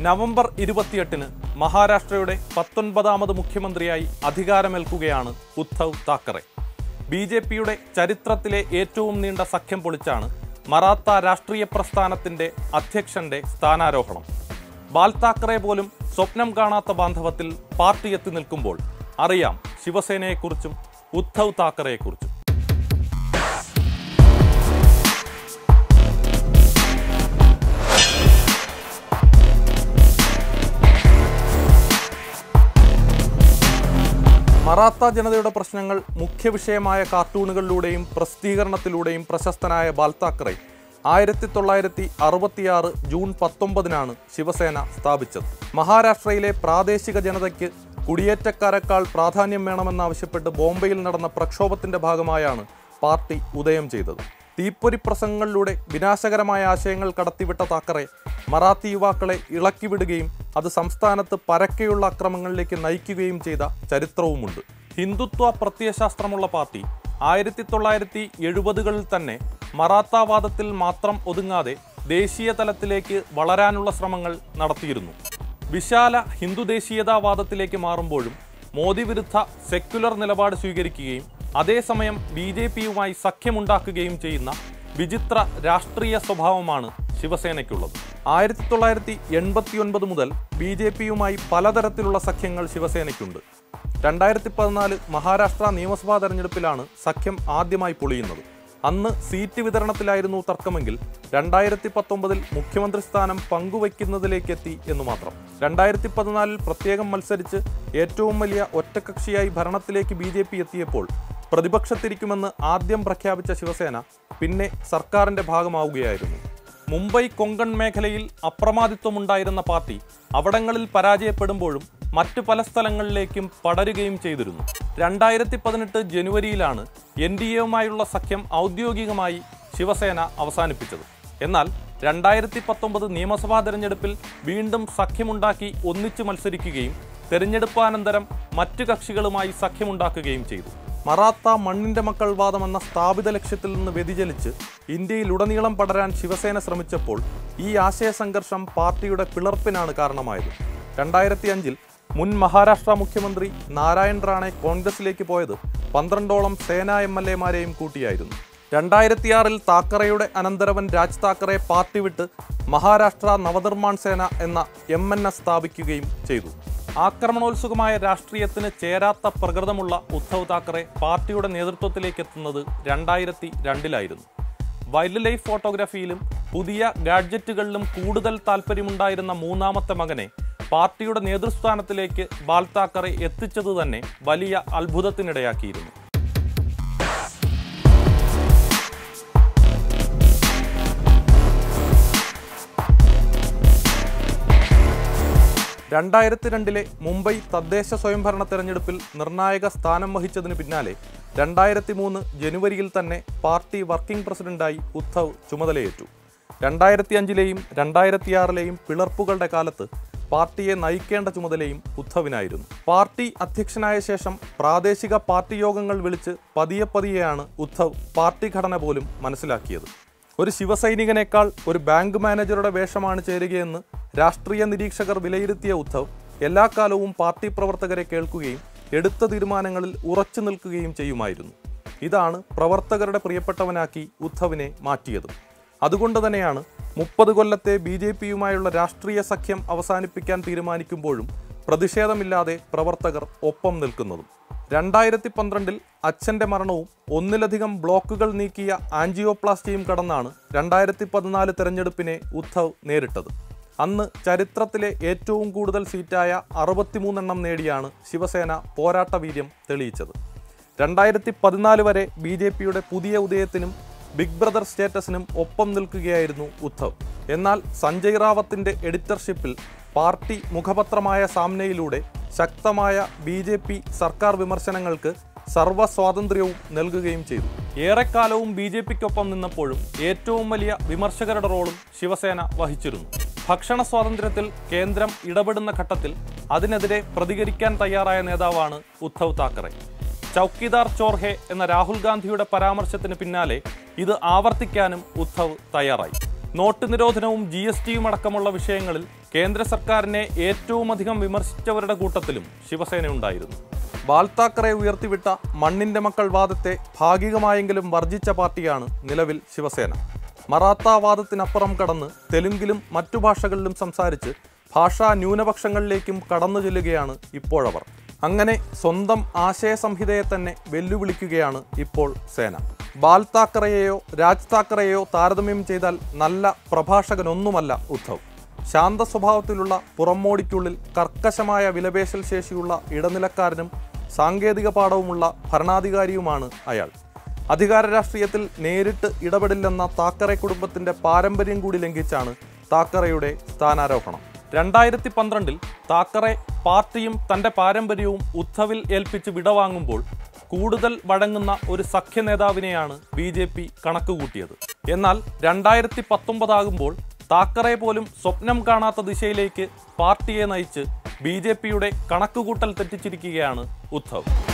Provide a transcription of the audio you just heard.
November ഇരുപത്തിയെട്ടിന് മഹാരാഷ്ട്രയുടെ പത്തൊൻപതാമത് മുഖ്യമന്ത്രിയായി അധികാരമേൽക്കുകയാണ് ഉദ്ധവ് താക്കറെ ബി ജെ പിയുടെ ചരിത്രത്തിലെ ഏറ്റവും നീണ്ട സഖ്യം പൊളിച്ചാണ് മറാത്ത രാഷ്ട്രീയ പ്രസ്ഥാനത്തിന്റെ അധ്യക്ഷന്റെ സ്ഥാനാരോഹണം ബാൽ താക്കറെ പോലും സ്വപ്നം കാണാത്ത ബാന്ധവത്തിൽ പാർട്ടി എത്തി നിൽക്കുമ്പോൾ അറിയാം ശിവസേനയെക്കുറിച്ചും ഉദ്ധവ് താക്കറെയെക്കുറിച്ചും മറാത്ത ജനതയുടെ പ്രശ്നങ്ങൾ മുഖ്യ വിഷയമായ കാർട്ടൂണുകളിലൂടെയും പ്രസിദ്ധീകരണത്തിലൂടെയും പ്രശസ്തനായ ബാൽ താക്കറെ ആയിരത്തി തൊള്ളായിരത്തി അറുപത്തിയാറ് ജൂൺ പത്തൊമ്പതിനാണ് ശിവസേന സ്ഥാപിച്ചത് മഹാരാഷ്ട്രയിലെ പ്രാദേശിക ജനതയ്ക്ക് കുടിയേറ്റക്കാരെക്കാൾ പ്രാധാന്യം വേണമെന്നാവശ്യപ്പെട്ട് ബോംബെയിൽ നടന്ന പ്രക്ഷോഭത്തിന്റെ ഭാഗമായാണ് പാർട്ടി ഉദയം ചെയ്തത് തീപ്പൊരി പ്രസംഗങ്ങളിലൂടെ വിനാശകരമായ ആശയങ്ങൾ കടത്തിവിട്ട താക്കറെ മറാത്തി യുവാക്കളെ ഇളക്കിവിടുകയും അത് സംസ്ഥാനത്ത് പരക്കെയുള്ള അക്രമങ്ങളിലേക്ക് നയിക്കുകയും ചെയ്ത ചരിത്രവുമുണ്ട് ഹിന്ദുത്വ പ്രത്യയശാസ്ത്രമുള്ള പാർട്ടി ആയിരത്തി തൊള്ളായിരത്തി എഴുപതുകളിൽ തന്നെ മറാത്താവാദത്തിൽ മാത്രം ഒതുങ്ങാതെ ദേശീയ തലത്തിലേക്ക് വളരാനുള്ള ശ്രമങ്ങൾ നടത്തിയിരുന്നു വിശാല ഹിന്ദു ദേശീയതാവാദത്തിലേക്ക് മാറുമ്പോഴും മോദി വിരുദ്ധ സെക്യുലർ നിലപാട് സ്വീകരിക്കുകയും അതേസമയം ബി ജെ പിയുമായി സഖ്യമുണ്ടാക്കുകയും ചെയ്യുന്ന വിചിത്ര രാഷ്ട്രീയ സ്വഭാവമാണ് ശിവസേനയ്ക്കുള്ളത് ആയിരത്തി തൊള്ളായിരത്തി എൺപത്തി ഒൻപത് മുതൽ ബി ജെ പിയുമായി പലതരത്തിലുള്ള സഖ്യങ്ങൾ ശിവസേനയ്ക്കുണ്ട് രണ്ടായിരത്തി പതിനാല് മഹാരാഷ്ട്ര നിയമസഭാ തെരഞ്ഞെടുപ്പിലാണ് സഖ്യം ആദ്യമായി പൊളിയുന്നത് അന്ന് സീറ്റ് വിതരണത്തിലായിരുന്നു തർക്കമെങ്കിൽ രണ്ടായിരത്തി പത്തൊമ്പതിൽ മുഖ്യമന്ത്രി സ്ഥാനം പങ്കുവയ്ക്കുന്നതിലേക്കെത്തി എന്ന് മാത്രം രണ്ടായിരത്തി പതിനാലിൽ പ്രത്യേകം മത്സരിച്ച് ഏറ്റവും വലിയ ഒറ്റകക്ഷിയായി ഭരണത്തിലേക്ക് ബി ജെ പി എത്തിയപ്പോൾ പ്രതിപക്ഷത്തിരിക്കുമെന്ന് ആദ്യം പ്രഖ്യാപിച്ച ശിവസേന പിന്നെ സർക്കാരിന്റെ ഭാഗമാവുകയായിരുന്നു മുംബൈ കൊങ്കൺ മേഖലയിൽ അപ്രമാദിത്വമുണ്ടായിരുന്ന പാർട്ടി അവിടങ്ങളിൽ പരാജയപ്പെടുമ്പോഴും മറ്റു പല സ്ഥലങ്ങളിലേക്കും പടരുകയും ചെയ്തിരുന്നു രണ്ടായിരത്തി പതിനെട്ട് ജനുവരിയിലാണ് എൻ ഡി എയുമായുള്ള സഖ്യം ഔദ്യോഗികമായി ശിവസേന അവസാനിപ്പിച്ചത് എന്നാൽ രണ്ടായിരത്തി പത്തൊമ്പത് നിയമസഭാ തെരഞ്ഞെടുപ്പിൽ വീണ്ടും സഖ്യമുണ്ടാക്കി ഒന്നിച്ചു മത്സരിക്കുകയും തെരഞ്ഞെടുപ്പാനന്തരം മറ്റു കക്ഷികളുമായി സഖ്യമുണ്ടാക്കുകയും ചെയ്തു മറാത്ത മണ്ണിന്റെ മക്കൾ വാദമെന്ന സ്ഥാപിത ലക്ഷ്യത്തിൽ നിന്ന് വ്യതിചലിച്ച് ഇന്ത്യയിലുടനീളം പടരാൻ ശിവസേന ശ്രമിച്ചപ്പോൾ ഈ ആശയ സംഘർഷം പാർട്ടിയുടെ പിളർപ്പിനാണ് കാരണമായത് രണ്ടായിരത്തി അഞ്ചിൽ മുൻ മഹാരാഷ്ട്ര മുഖ്യമന്ത്രി നാരായൺ റാണെ കോൺഗ്രസിലേക്ക് പോയത് പന്ത്രണ്ടോളം സേനാ എം എൽ എമാരെയും കൂട്ടിയായിരുന്നു രണ്ടായിരത്തിയാറിൽ താക്കറയുടെ അനന്തരവൻ രാജ് താക്കറെ പാർട്ടി വിട്ട് മഹാരാഷ്ട്ര നവനിർമ്മാൺ സേന എന്ന എം എൻ എസ് സ്ഥാപിക്കുകയും ചെയ്തു ആക്രമണോത്സുകമായ രാഷ്ട്രീയത്തിന് ചേരാത്ത പ്രകൃതമുള്ള ഉദ്ധവ് താക്കറെ പാർട്ടിയുടെ നേതൃത്വത്തിലേക്ക് എത്തുന്നത് രണ്ടായിരത്തി രണ്ടിലായിരുന്നു വൈൽഡ് ലൈഫ് ഫോട്ടോഗ്രാഫിയിലും പുതിയ ഗാഡ്ജറ്റുകളിലും കൂടുതൽ താല്പര്യമുണ്ടായിരുന്ന മൂന്നാമത്തെ മകനെ പാർട്ടിയുടെ നേതൃസ്ഥാനത്തിലേക്ക് ബാൽ താക്കറെ എത്തിച്ചത് തന്നെ വലിയ അത്ഭുതത്തിനിടയാക്കിയിരുന്നു രണ്ടായിരത്തി രണ്ടിലെ മുംബൈ തദ്ദേശ സ്വയംഭരണ തെരഞ്ഞെടുപ്പിൽ നിർണായക സ്ഥാനം വഹിച്ചതിന് പിന്നാലെ രണ്ടായിരത്തി മൂന്ന് ജനുവരിയിൽ തന്നെ പാർട്ടി വർക്കിംഗ് പ്രസിഡന്റായി ഉദ്ധവ് ചുമതലയേറ്റു രണ്ടായിരത്തി അഞ്ചിലെയും രണ്ടായിരത്തിയാറിലെയും പിളർപ്പുകളുടെ കാലത്ത് പാർട്ടിയെ നയിക്കേണ്ട ചുമതലയും ഉദ്ധവിനായിരുന്നു പാർട്ടി അധ്യക്ഷനായ ശേഷം പ്രാദേശിക പാർട്ടി യോഗങ്ങൾ വിളിച്ച് പതിയെ പതിയെയാണ് ഉദ്ധവ് പാർട്ടി ഘടന പോലും മനസ്സിലാക്കിയത് ഒരു ശിവസൈനികനേക്കാൾ ഒരു ബാങ്ക് മാനേജറുടെ വേഷമാണ് ചേരുകയെന്ന് രാഷ്ട്രീയ നിരീക്ഷകർ വിലയിരുത്തിയ ഉദ്ധവ് എല്ലാ കാലവും പാർട്ടി പ്രവർത്തകരെ കേൾക്കുകയും എടുത്ത തീരുമാനങ്ങളിൽ ഉറച്ചു നിൽക്കുകയും ചെയ്യുമായിരുന്നു ഇതാണ് പ്രവർത്തകരുടെ പ്രിയപ്പെട്ടവനാക്കി ഉദ്ധവിനെ മാറ്റിയത് അതുകൊണ്ട് തന്നെയാണ് മുപ്പത് കൊല്ലത്തെ ബി ജെ പിയുമായുള്ള രാഷ്ട്രീയ സഖ്യം അവസാനിപ്പിക്കാൻ തീരുമാനിക്കുമ്പോഴും പ്രതിഷേധമില്ലാതെ പ്രവർത്തകർ ഒപ്പം നിൽക്കുന്നതും രണ്ടായിരത്തി പന്ത്രണ്ടിൽ അച്ഛന്റെ മരണവും ഒന്നിലധികം ബ്ലോക്കുകൾ നീക്കിയ ആൻജിയോപ്ലാസ്റ്റിയും കടന്നാണ് രണ്ടായിരത്തി പതിനാല് തെരഞ്ഞെടുപ്പിനെ ഉദ്ധവ് നേരിട്ടത് അന്ന് ചരിത്രത്തിലെ ഏറ്റവും കൂടുതൽ സീറ്റായ അറുപത്തിമൂന്നെണ്ണം നേടിയാണ് ശിവസേന പോരാട്ട വീര്യം തെളിയിച്ചത് രണ്ടായിരത്തി പതിനാല് വരെ ബി ജെ പിയുടെ പുതിയ ഉദയത്തിനും ബിഗ് ബ്രദർ സ്റ്റേറ്റസിനും ഒപ്പം നിൽക്കുകയായിരുന്നു ഉദ്ധവ് എന്നാൽ സഞ്ജയ് റാവത്തിന്റെ എഡിറ്റർഷിപ്പിൽ പാർട്ടി മുഖപത്രമായ സാമ്നയിലൂടെ ശക്തമായ ബി ജെ പി സർക്കാർ വിമർശനങ്ങൾക്ക് സർവ്വ സ്വാതന്ത്ര്യവും നൽകുകയും ചെയ്തു ഏറെക്കാലവും ബി ജെ പിക്കൊപ്പം നിന്നപ്പോഴും ഏറ്റവും വലിയ വിമർശകരുടെ റോളും ശിവസേന വഹിച്ചിരുന്നു ഭക്ഷണ സ്വാതന്ത്ര്യത്തിൽ കേന്ദ്രം ഇടപെടുന്ന ഘട്ടത്തിൽ അതിനെതിരെ പ്രതികരിക്കാൻ തയ്യാറായ നേതാവാണ് ഉദ്ധവ് താക്കറെ ചൌക്കിദാർ ചോർഹെ എന്ന രാഹുൽ ഗാന്ധിയുടെ പരാമർശത്തിന് പിന്നാലെ ഇത് ആവർത്തിക്കാനും ഉദ്ധവ് തയ്യാറായി നോട്ട് നിരോധനവും ജി എസ് ടിയും അടക്കമുള്ള വിഷയങ്ങളിൽ കേന്ദ്ര സർക്കാരിനെ ഏറ്റവും അധികം വിമർശിച്ചവരുടെ കൂട്ടത്തിലും ശിവസേന ഉണ്ടായിരുന്നു ബാൽ താക്കറെ ഉയർത്തിവിട്ട മണ്ണിന്റെ മക്കൾ വാദത്തെ ഭാഗികമായെങ്കിലും വർജിച്ച പാർട്ടിയാണ് നിലവിൽ ശിവസേന മറാത്ത വാദത്തിനപ്പുറം കടന്ന് തെലുങ്കിലും മറ്റു ഭാഷകളിലും സംസാരിച്ച് ഭാഷാ ന്യൂനപക്ഷങ്ങളിലേക്കും കടന്നു ചെല്ലുകയാണ് ഇപ്പോഴവർ അങ്ങനെ സ്വന്തം ആശയ സംഹിതയെ തന്നെ വെല്ലുവിളിക്കുകയാണ് ഇപ്പോൾ സേന ബാൽ താക്കറെയോ രാജ് താക്കറെയോ താരതമ്യം ചെയ്താൽ നല്ല പ്രഭാഷകനൊന്നുമല്ല ഉദ്ധവ് ശാന്ത സ്വഭാവത്തിലുള്ള പുറമോടിക്കുള്ളിൽ കർക്കശമായ വിലപേശൽ ശേഷിയുള്ള ഇടനിലക്കാരനും സാങ്കേതിക പാഠവുമുള്ള ഭരണാധികാരിയുമാണ് അയാൾ അധികാര രാഷ്ട്രീയത്തിൽ നേരിട്ട് ഇടപെടില്ലെന്ന താക്കറെ കുടുംബത്തിന്റെ പാരമ്പര്യം കൂടി ലംഘിച്ചാണ് താക്കറയുടെ സ്ഥാനാരോഹണം രണ്ടായിരത്തി പന്ത്രണ്ടിൽ താക്കറെ പാർട്ടിയും തന്റെ പാരമ്പര്യവും ഉദ്ധവിൽ ഏൽപ്പിച്ച് വിടവാങ്ങുമ്പോൾ കൂടുതൽ വഴങ്ങുന്ന ഒരു സഖ്യ നേതാവിനെയാണ് ബി ജെ പി കണക്കുകൂട്ടിയത് എന്നാൽ രണ്ടായിരത്തി പത്തൊമ്പതാകുമ്പോൾ താക്കറെ പോലും സ്വപ്നം കാണാത്ത ദിശയിലേക്ക് പാർട്ടിയെ നയിച്ച് ബി ജെ പിയുടെ കണക്കുകൂട്ടൽ തെറ്റിച്ചിരിക്കുകയാണ് ഉദ്ധവ്